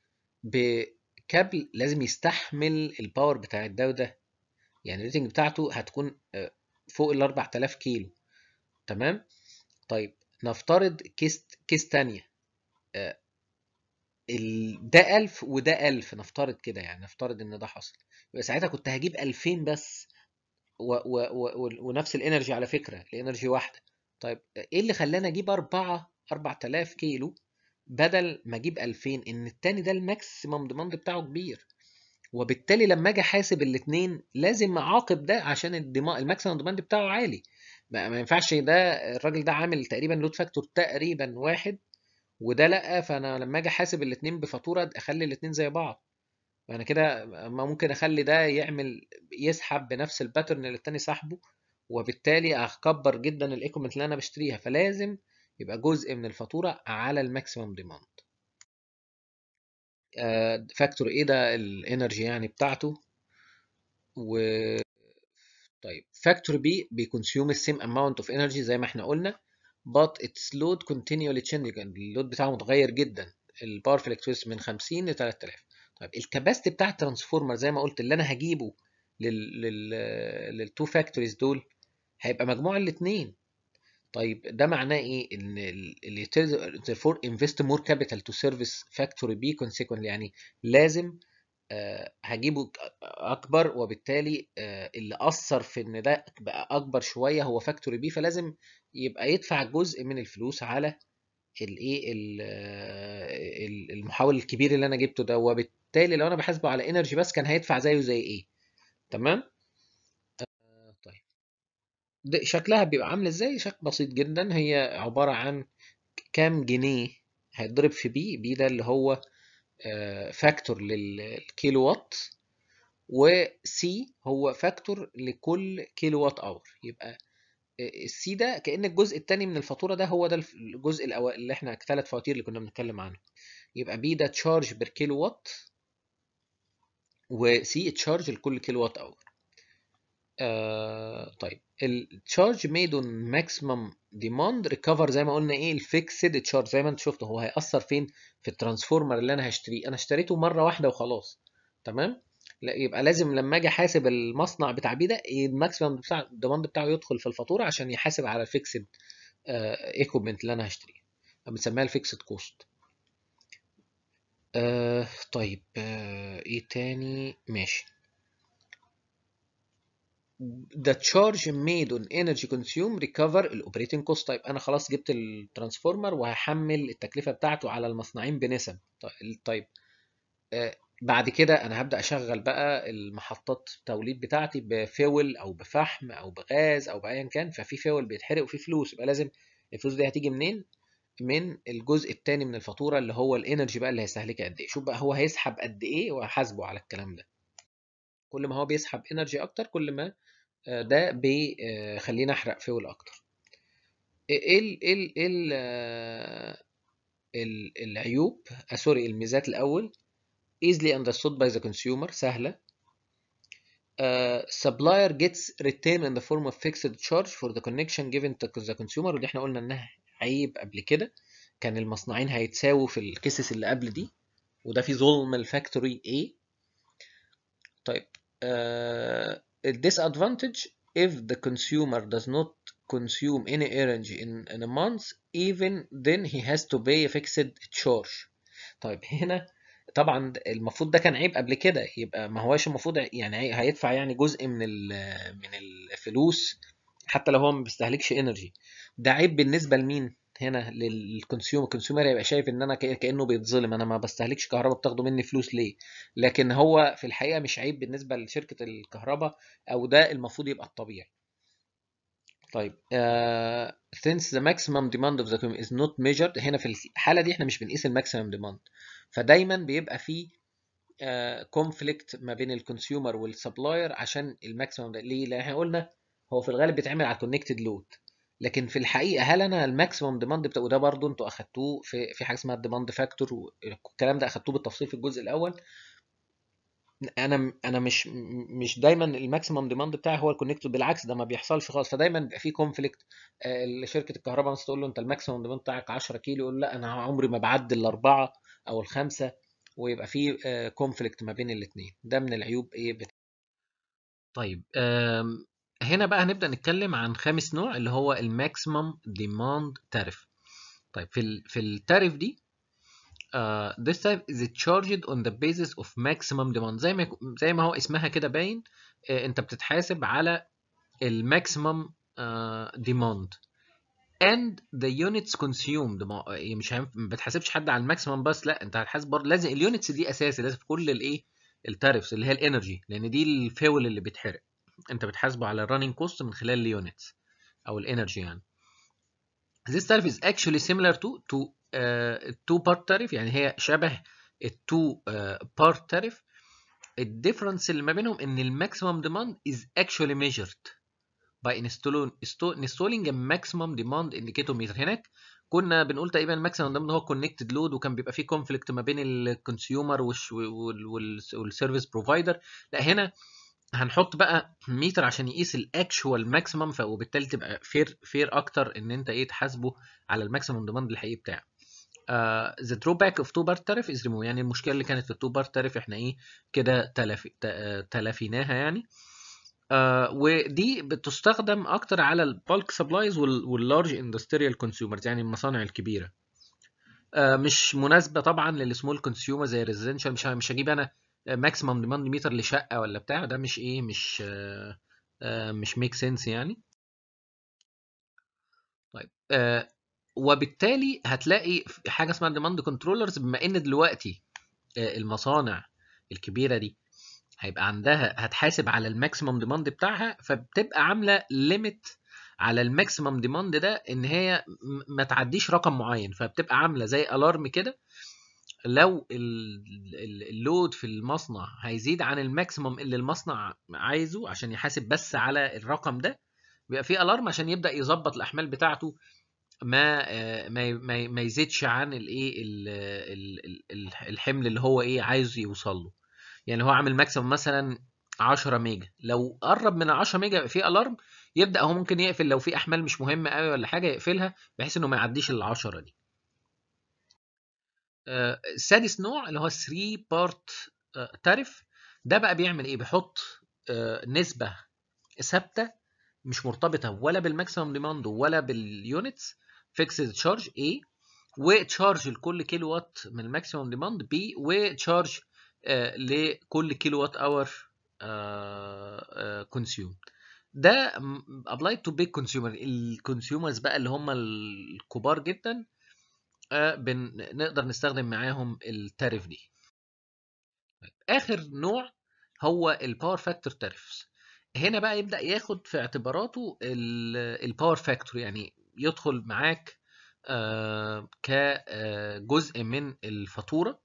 بكابل لازم يستحمل الباور بتاع ده وده يعني الريتنج بتاعته هتكون آه، فوق ال 4000 كيلو تمام طيب نفترض كيس كيس تانية آه، ال... ده 1000 وده 1000 نفترض كده يعني نفترض ان ده حصل يبقى ساعتها كنت هجيب 2000 بس و... و... و... ونفس الانرجي على فكره الانرجي واحده طيب ايه اللي خلاني اجيب 4 4000 كيلو بدل ما اجيب 2000 ان التاني ده الماكسيمم ديماند بتاعه كبير وبالتالي لما اجي احاسب الاثنين لازم اعاقب ده عشان الماكسيمم ديماند بتاعه عالي ما, ما ينفعش ده الراجل ده عامل تقريبا لود فاكتور تقريبا واحد وده لا فانا لما اجي احاسب الاثنين بفاتوره اخلي الاثنين زي بعض فانا كده ما ممكن اخلي ده يعمل يسحب بنفس الباترن اللي التاني سحبه وبالتالي اكبر جدا الايكومنت اللي انا بشتريها فلازم يبقى جزء من الفاتوره على الماكسيمم ديماند فاكتور ايه ده الانرجي يعني بتاعته و طيب فاكتور بي بيكونسيوم السيم اماونت اوف انرجي زي ما احنا قلنا but its load continually changing اللود بتاعه متغير جدا الباور فلكتويس من 50 ل 3000 طيب الكباستي بتاع الترانسفورمر زي ما قلت اللي انا هجيبه لل لل للتو فاكتوريز دول هيبقى مجموع الاثنين طيب ده معناه ايه ان اللي therefore invest more capital to service factory B consequently يعني لازم آه هجيبه اكبر وبالتالي آه اللي اثر في ان ده بقى اكبر شويه هو فاكتوري بي فلازم يبقى يدفع جزء من الفلوس على الايه المحول الكبير اللي انا جبته ده وبالتالي لو انا بحاسبه على انرجي بس كان هيدفع زيه زي ايه تمام آه طيب ده شكلها بيبقى عامل ازاي شكل بسيط جدا هي عباره عن كام جنيه هيتضرب في بي بي ده اللي هو فاكتور للكيلو وات وسي هو فاكتور لكل كيلو وات اور يبقى السي ده كان الجزء الثاني من الفاتوره ده هو ده الجزء الأول اللي احنا ثلاث فواتير اللي كنا بنتكلم عنه يبقى بي ده تشارج بير كيلو وات وسي تشارج لكل كيلو وات اور آه طيب التشارج ميد اون ماكسيمم ديماند ريكفر زي ما قلنا ايه الفيكسد تشارج زي ما انت شفت هو هيأثر فين في الترانسفورمر اللي انا هشتريه انا اشتريته مره واحده وخلاص تمام لا يبقى لازم لما اجي احاسب المصنع بتاع بيه ده الماكسيمم بتاع الديماند بتاعه يدخل في الفاتوره عشان يحاسب على الفيكسد ايكوبمنت اللي انا هشتريه بنسميها الفيكسد كوست آه طيب آه ايه تاني ماشي the charge made on energy consume recover الاوبريتنج كوست طيب انا خلاص جبت الترانسفورمر وهحمل التكلفه بتاعته على المصنعين بنسب طيب آه بعد كده انا هبدا اشغل بقى المحطات التوليد بتاعتي بفيول او بفحم او بغاز او بايا كان ففي فيول بيتحرق وفي فلوس يبقى لازم الفلوس دي هتيجي منين من الجزء الثاني من الفاتوره اللي هو الانرجي بقى اللي هيستهلكها قد ايه شوف بقى هو هيسحب قد ايه وهحاسبه على الكلام ده كل ما هو بيسحب انرجي اكتر كل ما ده بيخلينا احرق فيول اكتر ايه ال ال ال العيوب آه سوري الميزات الاول easily understood by the consumer سهلة uh, supplier gets retained in the form of fixed charge for the connection given to the consumer ودي احنا قلنا انها عيب قبل كده كان المصنعين هيتساووا في الكيسز اللي قبل دي وده في ظلم الفاكتوري A طيب uh, disadvantage if the consumer does not consume any energy in, in a month even then he has to pay a fixed charge طيب هنا طبعا المفروض ده كان عيب قبل كده يبقى ما هواش المفروض يعني هيدفع يعني جزء من من الفلوس حتى لو هو ما بيستهلكش انرجي ده عيب بالنسبه لمين هنا للكونسيومر الكونسيومر هيبقى شايف ان انا كانه بيتظلم انا ما بستهلكش كهرباء بتاخدوا مني فلوس ليه لكن هو في الحقيقه مش عيب بالنسبه لشركه الكهرباء او ده المفروض يبقى الطبيعي طيب uh, since the maximum demand of the consumer is not measured هنا في الحاله دي احنا مش بنقيس الماكسيمم ديماند فدايما بيبقى في كونفليكت uh, ما بين الكونسيومر والسبلاير عشان الماكسيمم ده ليه؟ لان احنا قلنا هو في الغالب بيتعمل على الكونكتد لود لكن في الحقيقه هل انا الماكسيمم ديماند بتاع وده برضو انتوا اخدتوه في في حاجه اسمها الديماند فاكتور والكلام ده اخدتوه بالتفصيل في الجزء الاول انا انا مش مش دايما الماكسيمم ديماند بتاعي هو الكونكتور بالعكس ده ما بيحصلش خالص فدايما بيبقى في كونفليكت شركه الكهرباء مثلا تقول له انت الماكسيمم ديماند بتاعك 10 كيلو يقول لا انا عمري ما بعدي الاربعه او الخمسه ويبقى في كونفليكت ما بين الاثنين ده من العيوب ايه بتاع. طيب آم، هنا بقى هنبدا نتكلم عن خامس نوع اللي هو الماكسيمم ديماند تاريف طيب في ال في التاريف دي uh, this type is charged on the basis of maximum demand زي ما يكو- زي ما هو اسمها كده باين uh, انت بتتحاسب على الماكسيمم uh, demand and the units consumed ما هي مش هينف- ما بتحاسبش حد على الماكسيمم بس لا انت هتحاسب برضه لازم اليونتس دي اساسي لازم في كل الايه التاريفز اللي هي الانرجي لان دي الفيول اللي بيتحرق انت بتحاسبه على الرننج كوست من خلال اليونتس او الانرجي يعني This tariff is actually similar to to uh, two part tariff يعني هي شبه التو uh, part tariff الديفرنس اللي ما بينهم ان الماكسيمم demand is actually measured by installing installing a maximum demand indicator meter هناك كنا بنقول تقريبا الماكسيمم demand هو connected load وكان بيبقى فيه conflict ما بين الكونسيومر والسيرفيس بروفايدر لا هنا هنحط بقى ميتر عشان يقيس الاكشوال ماكسيمم وبالتالي تبقى فير فير اكتر ان انت ايه تحاسبه على الماكسيمم ديماند الحقيقي بتاعه ذا دروباك اوف تو بار تاريف از ريمو يعني المشكله اللي كانت في التو بار تاريف احنا ايه كده تلافي تا- تلافيناها يعني آه ودي بتستخدم اكتر على البالك سبلايز واللارج اندستريال كونسيومرز يعني المصانع الكبيره آه مش مناسبه طبعا للسمول كونسيومر زي الريزيدنشال مش مش هجيب انا ماكسيمم ديماند ميتر لشقه ولا بتاع ده مش ايه مش آه آه مش ميك سنس يعني طيب آه وبالتالي هتلاقي في حاجه اسمها ديماند كنترولرز بما ان دلوقتي آه المصانع الكبيره دي هيبقى عندها هتحاسب على الماكسيمم ديماند بتاعها فبتبقى عامله ليميت على الماكسيمم ديماند ده ان هي م- ما تعديش رقم معين فبتبقى عامله زي الارم كده لو ال- ال- اللود في المصنع هيزيد عن الماكسيمم اللي المصنع عايزه عشان يحاسب بس على الرقم ده بيبقى في الارم عشان يبدا يظبط الاحمال بتاعته ما آه، ما ما ما يزيدش عن الايه ال- ال- ال- ال- الحمل اللي هو ايه عايز يوصل له يعني هو عامل ماكسيمم مثلا 10 ميجا لو قرب من 10 ميجا يبقى في الارم يبدا هو ممكن يقفل لو في احمال مش مهمه قوي ولا حاجه يقفلها بحيث انه ما يعديش ال 10 دي آه، سادس نوع اللي هو 3 بارت تاريف ده بقى بيعمل ايه بيحط آه، نسبه ثابته مش مرتبطه ولا بالماكسيمم ديماند ولا باليونتس فيكسد تشارج A وتشارج لكل كيلو وات من الماكسيمم ديماند B وتشارج آه، لكل كيلو وات اور كونسيوم ده ابلايد تو بيج كونسيومر الكونسيومرز بقى اللي هم الكبار جدا آه، بن- نقدر نستخدم معاهم التاريف دي اخر نوع هو الباور فاكتور تاريفز هنا بقى يبدا ياخد في اعتباراته الباور فاكتور يعني يدخل معاك آه، كجزء من الفاتوره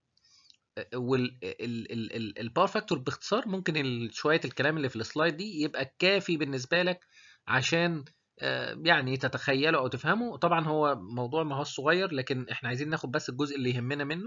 والباور فاكتور باختصار ممكن ال- شويه الكلام اللي في السلايد دي يبقى كافي بالنسبه لك عشان آه، يعني تتخيله او تفهمه طبعا هو موضوع ما هو صغير لكن احنا عايزين ناخد بس الجزء اللي يهمنا منه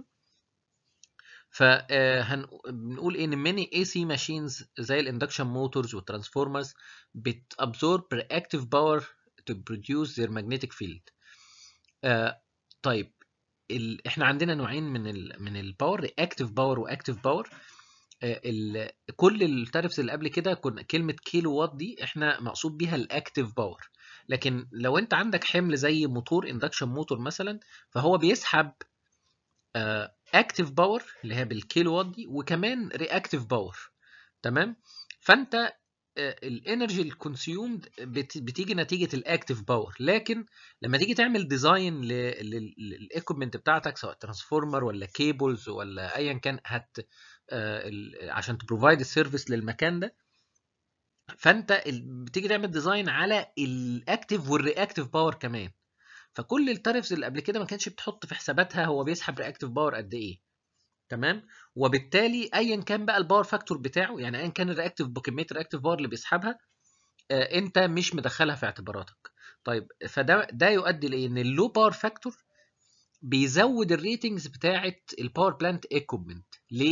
فبنقول ان many AC machines زي الاندكشن موتورز والترانسفورمرز بتابزورب reactive power to produce their magnetic field آه، طيب ال... احنا عندنا نوعين من ال... من الباور رياكتيف باور واكتيف باور ال... كل التارفز اللي قبل كده كنا كلمه كيلو وات دي احنا مقصود بيها الاكتيف باور لكن لو انت عندك حمل زي موتور اندكشن موتور مثلا فهو بيسحب اكتيف باور اللي هي بالكيلو وات دي وكمان رياكتيف باور تمام فانت الانرجي الكونسيومد بتيجي نتيجه الاكتيف باور لكن لما تيجي تعمل ديزاين للايكويبمنت بتاعتك سواء ترانسفورمر ولا كيبلز ولا ايا كان هت آه، ال- عشان تبروفايد السيرفيس للمكان ده فانت ال- بتيجي تعمل ديزاين على الاكتيف والرياكتيف باور كمان فكل التارفز اللي قبل كده ما كانتش بتحط في حساباتها هو بيسحب رياكتيف باور قد ايه تمام وبالتالي ايا كان بقى الباور فاكتور بتاعه يعني ايا كان الرياكتيف بكميه الرياكتيف باور اللي بيسحبها آه، انت مش مدخلها في اعتباراتك طيب فده ده يؤدي لان اللو باور فاكتور بيزود الريتنجز بتاعه الباور بلانت ايكوبمنت ليه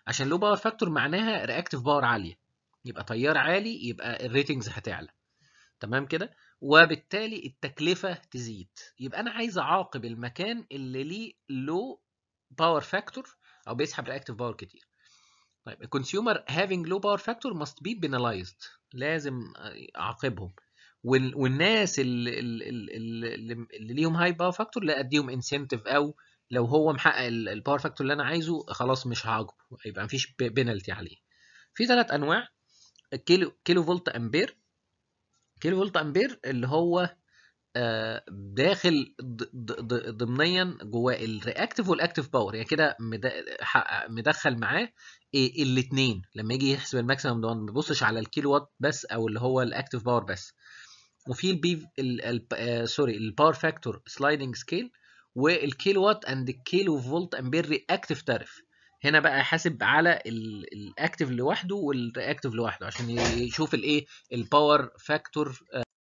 عشان لو باور فاكتور معناها رياكتيف باور عاليه يبقى تيار عالي يبقى الريتنجز هتعلى تمام كده وبالتالي التكلفه تزيد يبقى انا عايز اعاقب المكان اللي ليه لو باور فاكتور او بيسحب رياكتيف باور كتير طيب الكونسيومر having low power factor must be penalized لازم اعاقبهم والناس اللي, اللي, اللي, اللي ليهم هاي باور فاكتور لا اديهم انسنتيف او لو هو محقق الباور فاكتور اللي انا عايزه خلاص مش هعاقبه يبقى مفيش بينالتي عليه في ثلاث انواع كيلو كيلو فولت امبير كيلو فولت امبير اللي هو داخل ضمنيا جواه الرياكتيف والاكتيف باور يعني كده مدخل معاه إيه الاثنين لما يجي يحسب الماكسيمم ده ما بيبصش على الكيلو وات بس او اللي هو الاكتيف باور بس وفي البي ال سوري الباور فاكتور سلايدنج سكيل والكيلو وات اند الكيلو فولت امبير رياكتيف تاريف هنا بقى يحاسب على الاكتيف لوحده والرياكتيف لوحده عشان يشوف الايه الباور فاكتور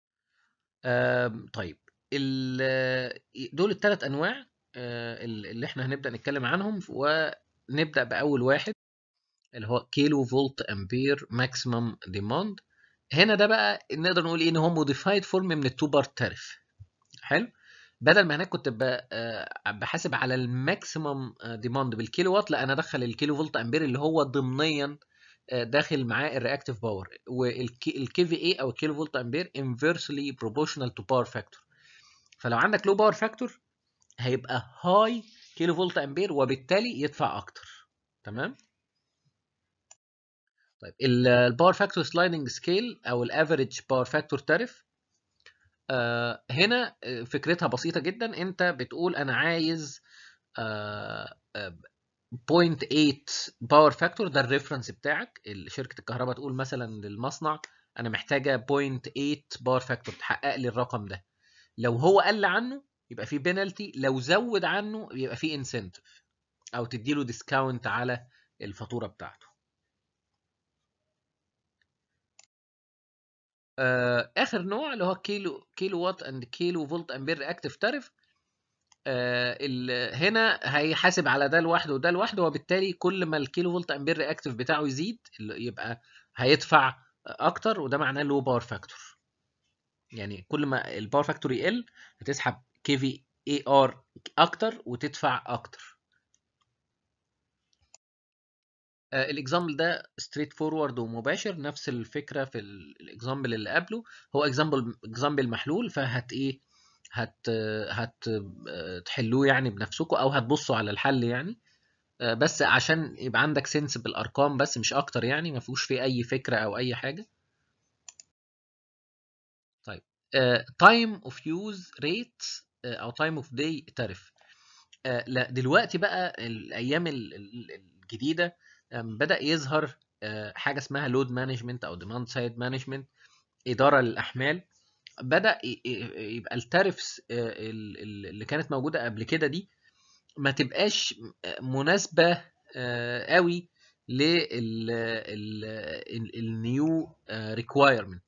طيب دول الثلاث انواع اللي احنا هنبدا نتكلم عنهم ونبدا باول واحد اللي هو كيلو فولت امبير ماكسيمم ديماند هنا ده بقى نقدر نقول ايه ان هو موديفايد فورم من التو بارت تاريف حلو بدل ما هناك كنت بحاسب على الماكسيمم ديماند بالكيلو وات لا انا ادخل الكيلو فولت امبير اللي هو ضمنيا داخل معاه الرياكتيف باور والكي في اي او الكيلو فولت امبير انفيرسلي بروبورشنال تو باور فاكتور فلو عندك لو باور فاكتور هيبقى هاي كيلو فولت امبير وبالتالي يدفع اكتر تمام طيب الباور فاكتور سلايدنج سكيل او الافريج باور فاكتور تاريف هنا فكرتها بسيطه جدا انت بتقول انا عايز آه 0.8 باور فاكتور ده الريفرنس بتاعك شركه الكهرباء تقول مثلا للمصنع انا محتاجه 0.8 باور فاكتور تحقق لي الرقم ده لو هو قل عنه يبقى في بينالتي لو زود عنه يبقى في انسنتيف او تديله ديسكاونت على الفاتوره بتاعته اخر نوع اللي هو كيلو كيلو وات اند كيلو فولت امبير رياكتيف تاريف هنا هيحاسب على ده لوحده وده لوحده وبالتالي كل ما الكيلو فولت امبير رياكتيف بتاعه يزيد يبقى هيدفع اكتر وده معناه لو باور فاكتور يعني كل ما الباور فاكتور يقل هتسحب كي في اي ار اكتر وتدفع اكتر الاكزامبل ده ستريت فورورد ومباشر نفس الفكره في الاكزامبل اللي قبله هو اكزامبل اكزامبل محلول فهت ايه هت هت تحلوه يعني بنفسكم او هتبصوا على الحل يعني بس عشان يبقى عندك سنس بالارقام بس مش اكتر يعني ما فيهوش فيه اي فكره او اي حاجه طيب تايم اوف يوز ريت او تايم اوف داي تاريف لا دلوقتي بقى الايام الجديده بدا يظهر حاجه اسمها لود مانجمنت او ديماند سايد مانجمنت اداره للاحمال بدا يبقى التارفس اللي كانت موجوده قبل كده دي ما تبقاش مناسبه قوي للنيو ريكوايرمنت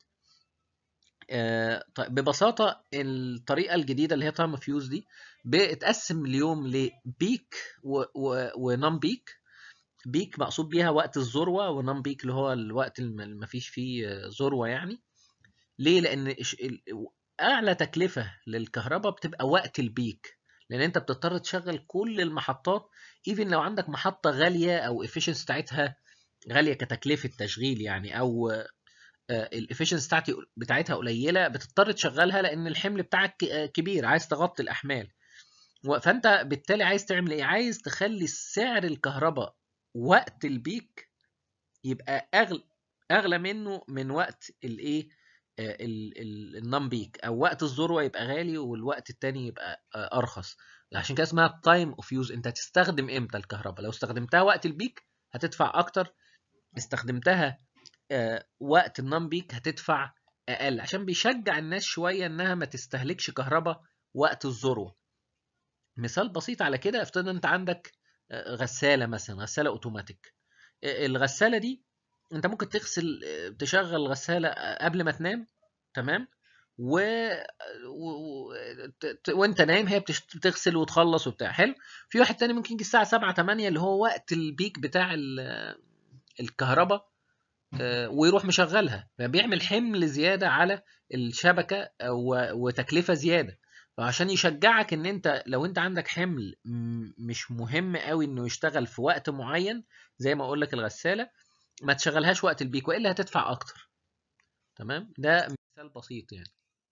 طيب ببساطه الطريقه الجديده اللي هي تايم اوف يوز دي بتقسم اليوم لبيك ونون بيك بيك مقصود بيها وقت الذروه ونون بيك اللي هو الوقت اللي ما فيش فيه ذروه يعني ليه لان اعلى تكلفه للكهرباء بتبقى وقت البيك لان انت بتضطر تشغل كل المحطات ايفن لو عندك محطه غاليه او efficiency بتاعتها غاليه كتكلفه تشغيل يعني او الافشنسي بتاعتي بتاعتها قليله بتضطر تشغلها لان الحمل بتاعك كبير عايز تغطي الاحمال فانت بالتالي عايز تعمل ايه عايز تخلي سعر الكهرباء وقت البيك يبقى اغلى اغلى منه من وقت الايه النون بيك او وقت الذروه يبقى غالي والوقت التاني يبقى ارخص عشان كده اسمها تايم اوف يوز انت هتستخدم امتى الكهرباء لو استخدمتها وقت البيك هتدفع اكتر استخدمتها وقت النون بيك هتدفع اقل عشان بيشجع الناس شويه انها ما تستهلكش كهرباء وقت الذروه مثال بسيط على كده افترض انت عندك غساله مثلا غساله اوتوماتيك الغساله دي انت ممكن تغسل تشغل الغساله قبل ما تنام تمام و... و... ت... وانت نايم هي بتشت... بتغسل وتخلص وبتاع حلو في واحد تاني ممكن يجي الساعه 7 8 اللي هو وقت البيك بتاع ال... الكهرباء آه، ويروح مشغلها فبيعمل حمل زياده على الشبكه و... وتكلفه زياده فعشان يشجعك ان انت لو انت عندك حمل مش مهم قوي انه يشتغل في وقت معين زي ما اقول لك الغساله ما تشغلهاش وقت البيك والا هتدفع اكتر تمام ده مثال بسيط يعني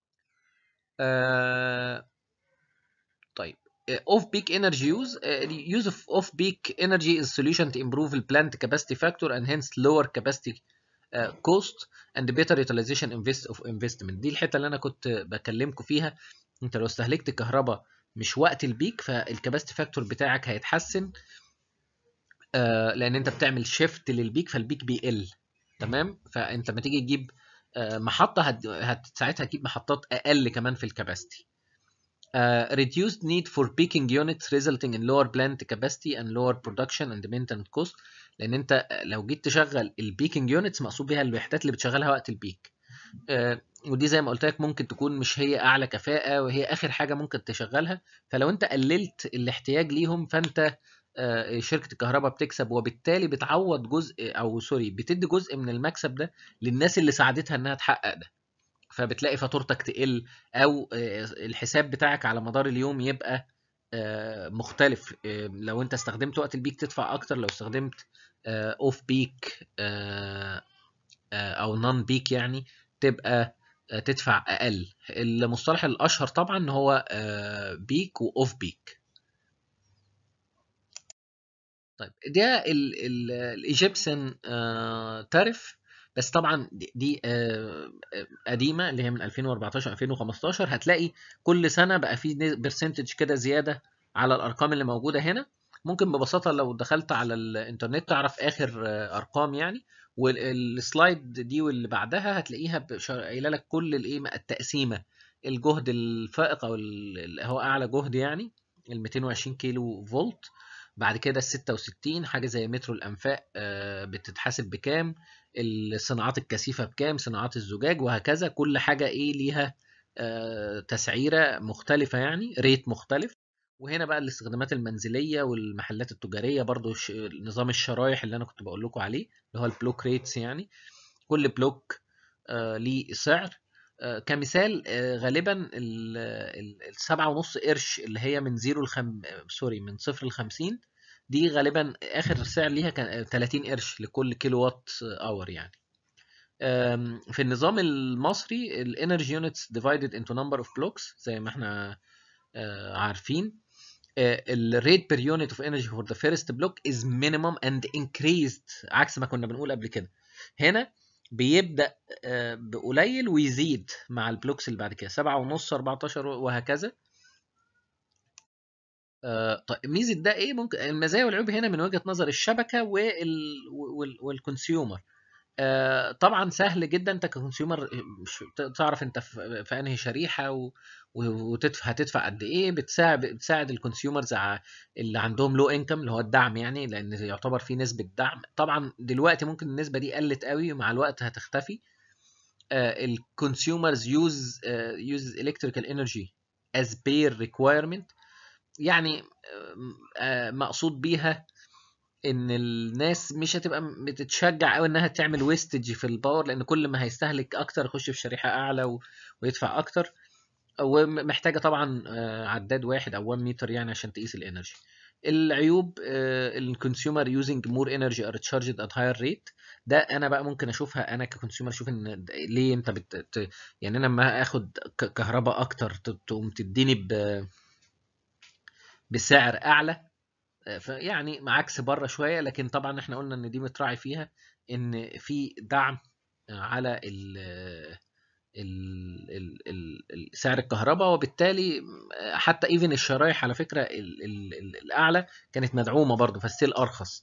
آه طيب off peak energy use uh, use of off peak energy is solution to improve the plant capacity factor and hence lower capacity uh, cost and better utilization invest of investment دي الحته اللي انا كنت بكلمكم فيها انت لو استهلكت الكهرباء مش وقت البيك فالكباستي فاكتور بتاعك هيتحسن آه لان انت بتعمل شيفت للبيك فالبيك بيقل تمام فانت لما تيجي تجيب آه محطه هت... هت... ساعتها هتجيب محطات اقل كمان في الكباستي Uh, reduced need for peaking units resulting in lower plant capacity and lower production and maintenance cost لان انت لو جيت تشغل البيكنج يونتس مقصود بيها الوحدات اللي بتشغلها وقت البيك uh, ودي زي ما قلت لك ممكن تكون مش هي اعلى كفاءه وهي اخر حاجه ممكن تشغلها فلو انت قللت الاحتياج ليهم فانت شركه الكهرباء بتكسب وبالتالي بتعوض جزء او سوري بتدي جزء من المكسب ده للناس اللي ساعدتها انها تحقق ده فبتلاقي فاتورتك تقل او الحساب بتاعك على مدار اليوم يبقى مختلف لو انت استخدمت وقت البيك تدفع اكتر لو استخدمت اوف بيك او نون بيك يعني تبقى تدفع اقل المصطلح الاشهر طبعا هو بيك واوف بيك طيب ده الايجيبسن تاريف بس طبعا دي قديمه اللي هي من 2014 2015 هتلاقي كل سنه بقى في برسنتج كده زياده على الارقام اللي موجوده هنا ممكن ببساطه لو دخلت على الانترنت تعرف اخر ارقام يعني والسلايد دي واللي بعدها هتلاقيها قايله لك كل الايه التقسيمه الجهد الفائق او اللي هو اعلى جهد يعني ال 220 كيلو فولت بعد كده ال 66 حاجه زي مترو الانفاق بتتحاسب بكام الصناعات الكثيفه بكام صناعات الزجاج وهكذا كل حاجه ايه ليها تسعيره مختلفه يعني ريت مختلف وهنا بقى الاستخدامات المنزليه والمحلات التجاريه برضو نظام الشرايح اللي انا كنت بقول لكم عليه اللي هو البلوك ريتس يعني كل بلوك آه ليه سعر آه كمثال آه غالبا السبعة ونص قرش اللي هي من زيرو لخم سوري من صفر لخمسين دي غالبا اخر سعر ليها كان 30 قرش لكل كيلو وات اور يعني في النظام المصري الانرجي يونتس divided into number of blocks زي ما احنا عارفين الريت بير يونت اوف انرجي فور ذا فيرست بلوك از مينيمم اند انكريزد عكس ما كنا بنقول قبل كده هنا بيبدا بقليل ويزيد مع البلوكس اللي بعد كده 7 ونص 14 وهكذا طيب ميزه ده ايه ممكن المزايا والعيوب هنا من وجهه نظر الشبكه وال والكونسيومر طبعا سهل جدا انت ككونسيومر تعرف انت في انهي شريحه وتدفع هتدفع قد ايه بتساعد بتساعد الكونسيومرز اللي عندهم لو انكم اللي هو الدعم يعني لان يعتبر في نسبه دعم طبعا دلوقتي ممكن النسبه دي قلت قوي ومع الوقت هتختفي الكونسيومرز يوز يوز الكتريكال انرجي از بير ريكويرمنت يعني مقصود بيها ان الناس مش هتبقى بتتشجع قوي انها تعمل ويستج في الباور لان كل ما هيستهلك اكتر يخش في شريحه اعلى و... ويدفع اكتر ومحتاجه طبعا عداد واحد او 1 متر يعني عشان تقيس الانرجي العيوب الكونسيومر يوزنج مور انرجي ار تشارجد ات هاير ريت ده انا بقى ممكن اشوفها انا ككونسيومر اشوف ان ليه انت بت... يعني انا لما اخد كهرباء اكتر تقوم تديني ب... بسعر اعلى يعني عكس بره شويه لكن طبعا احنا قلنا ان دي متراعي فيها ان في دعم على ال ال ال سعر الكهرباء وبالتالي حتى ايفن الشرايح على فكره ال ال الاعلى كانت مدعومه برضه فستيل ارخص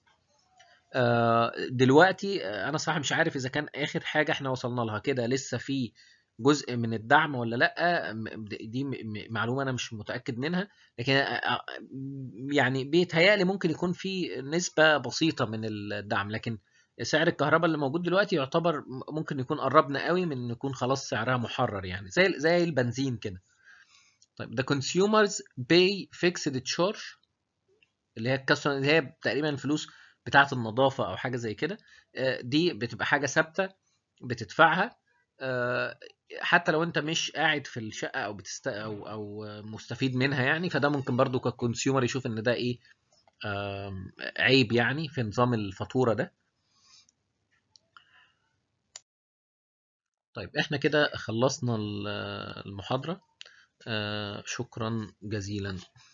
دلوقتي انا صراحه مش عارف اذا كان اخر حاجه احنا وصلنا لها كده لسه في جزء من الدعم ولا لا دي معلومه انا مش متاكد منها لكن يعني بيتهيألي ممكن يكون في نسبه بسيطه من الدعم لكن سعر الكهرباء اللي موجود دلوقتي يعتبر ممكن يكون قربنا قوي من ان يكون خلاص سعرها محرر يعني زي زي البنزين كده طيب the consumers pay fixed charge اللي هي الكاستمر اللي هي تقريبا الفلوس بتاعه النظافه او حاجه زي كده دي بتبقى حاجه ثابته بتدفعها حتى لو انت مش قاعد في الشقه او بتست او او مستفيد منها يعني فده ممكن برضو ككونسيومر يشوف ان ده ايه عيب يعني في نظام الفاتوره ده طيب احنا كده خلصنا المحاضره شكرا جزيلا